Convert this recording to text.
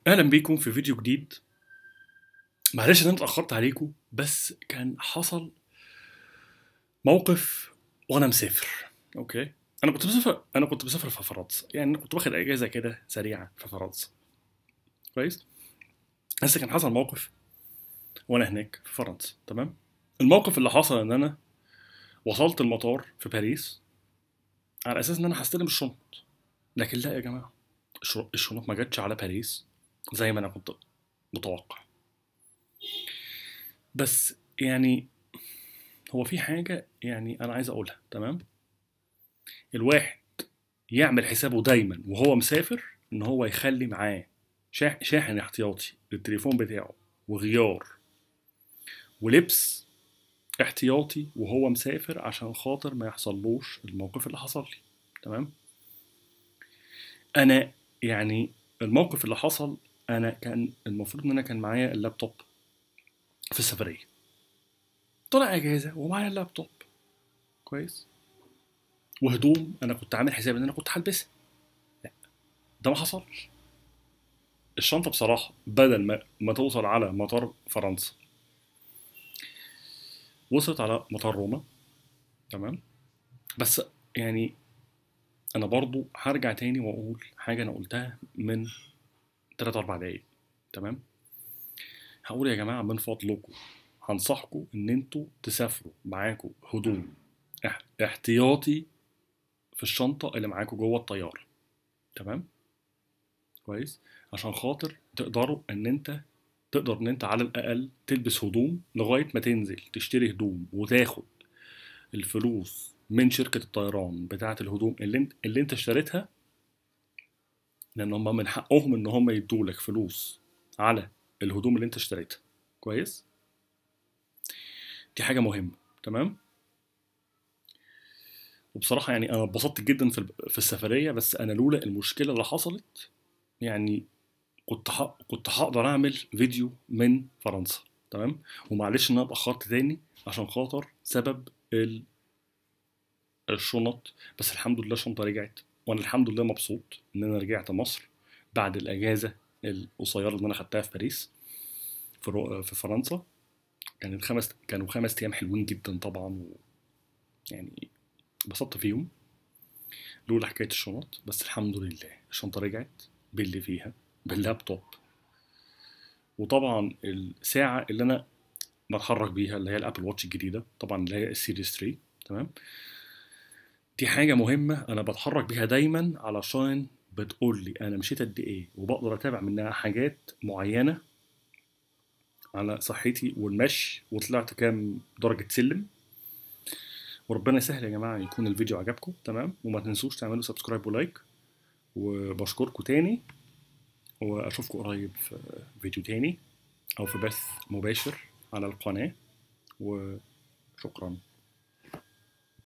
اهلا بيكم في فيديو جديد معلش ان انا اتاخرت عليكم بس كان حصل موقف وانا مسافر اوكي انا كنت مسافر انا كنت مسافر في فرنسا يعني انا كنت واخد اجازه كده سريعه في فرنسا كويس بس كان حصل موقف وانا هناك في فرنسا تمام الموقف اللي حصل ان انا وصلت المطار في باريس على اساس ان انا هستلم الشنط لكن لا يا جماعه الش- الشنط ما جاتش على باريس زي ما انا كنت متوقع بس يعني هو في حاجة يعني أنا عايز أقولها تمام الواحد يعمل حسابه دايما وهو مسافر إن هو يخلي معاه شاح- شاحن احتياطي للتليفون بتاعه وغيار ولبس احتياطي وهو مسافر عشان خاطر ما يحصلوش الموقف اللي حصل لي تمام أنا يعني الموقف اللي حصل أنا كان المفروض إن أنا كان معايا اللابتوب في السفرية طلع اجازه ومعايا اللابتوب كويس وهدوم انا كنت عامل حساب ان انا كنت هلبسها لا ده ما حصلش الشنطه بصراحه بدل ما ما توصل على مطار فرنسا وصلت على مطار روما تمام بس يعني انا برضو هرجع تاني واقول حاجه انا قلتها من 3 4 دقايق تمام هقول يا جماعه من فضلكم هنصحكم ان انتوا تسافروا معاكم هدوم اح- احتياطي في الشنطه اللي معاكم جوه الطياره تمام كويس عشان خاطر تقدروا ان انت تقدر ان انت على الاقل تلبس هدوم لغايه ما تنزل تشتري هدوم وتاخد الفلوس من شركه الطيران بتاعه الهدوم اللي انت اللي انت اشتريتها لان هم من حقهم ان هم يدولك فلوس على الهدوم اللي انت اشتريتها كويس دي حاجه مهمه تمام وبصراحه يعني انا اتبسطت جدا في في السفريه بس انا لولا المشكله اللي حصلت يعني كنت ح... كنت هقدر اعمل فيديو من فرنسا تمام ومعلش ان انا اتاخرت تاني عشان خاطر سبب ال... الشنط بس الحمد لله الشنطه رجعت وانا الحمد لله مبسوط ان انا رجعت مصر بعد الاجازه القصيره اللي انا خدتها في باريس في, رو... في فرنسا كانت خمس كانوا خمس ايام حلوين جدا طبعا و... يعني انبسطت فيهم لولا حكايه الشنط بس الحمد لله الشنطه رجعت باللي فيها باللابتوب وطبعا الساعه اللي انا بتحرك بيها اللي هي الابل واتش الجديده طبعا اللي هي السيريس 3 تمام دي حاجه مهمه انا بتحرك بيها دايما علشان بتقول لي انا مشيت قد ايه وبقدر اتابع منها حاجات معينه على صحتي والمشي وطلعت كام درجه سلم وربنا يسهل يا جماعه يكون الفيديو عجبكم تمام وما تنسوش تعملوا سبسكرايب ولايك وبشكركم تاني واشوفكم قريب في فيديو تاني او في بث مباشر على القناه وشكرا